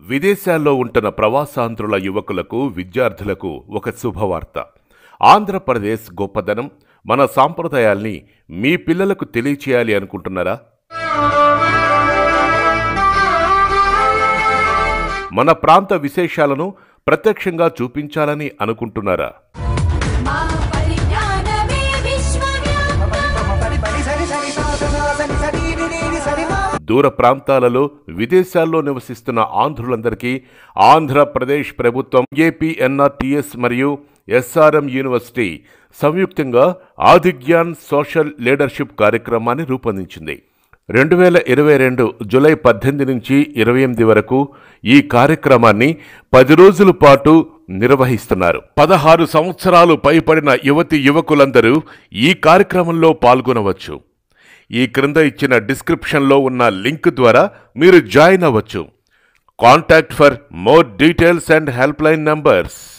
విదేశాల్లో ఉంటున్న ప్రవాసాంధ్రుల యువకులకు విద్యార్థులకు ఒక శుభవార్త ఆంధ్రప్రదేశ్ గొప్పదనం మన సాంప్రదాయాల్ని మీ పిల్లలకు తెలియచేయాలి అనుకుంటున్నారా మన ప్రాంత విశేషాలను ప్రత్యక్షంగా చూపించాలని అనుకుంటున్నారా మా పరిజ్ఞానమే విశ్వవ్యాప్తం దూర ప్రాంతాలలో విదేశాల్లో నివసిస్తున్న ఆంధ్రులందరికీ ఆంధ్రప్రదేశ్ ప్రభుత్వం ఏపీఎన్ఆర్టీఎస్ మరియు ఎస్ఆర్ఎం యూనివర్సిటీ సంయుక్తంగా ఆదిగ్యాన్ సోషల్ లీడర్షిప్ కార్యక్రమాన్ని రూపొందించింది రెండు వేల ఇరవై రెండు జూలై పద్దెనిమిది నుంచి ఇరవై ఎనిమిది వరకు ఈ కార్యక్రమాన్ని పది రోజుల పాటు నిర్వహిస్తున్నారు పదహారు సంవత్సరాలు పైబడిన యువతి యువకులందరూ ఈ కార్యక్రమంలో పాల్గొనవచ్చు ఈ క్రింద ఇచ్చిన డిస్క్రిప్షన్లో ఉన్న లింక్ ద్వారా మీరు జాయిన్ అవ్వచ్చు contact for more details and help line numbers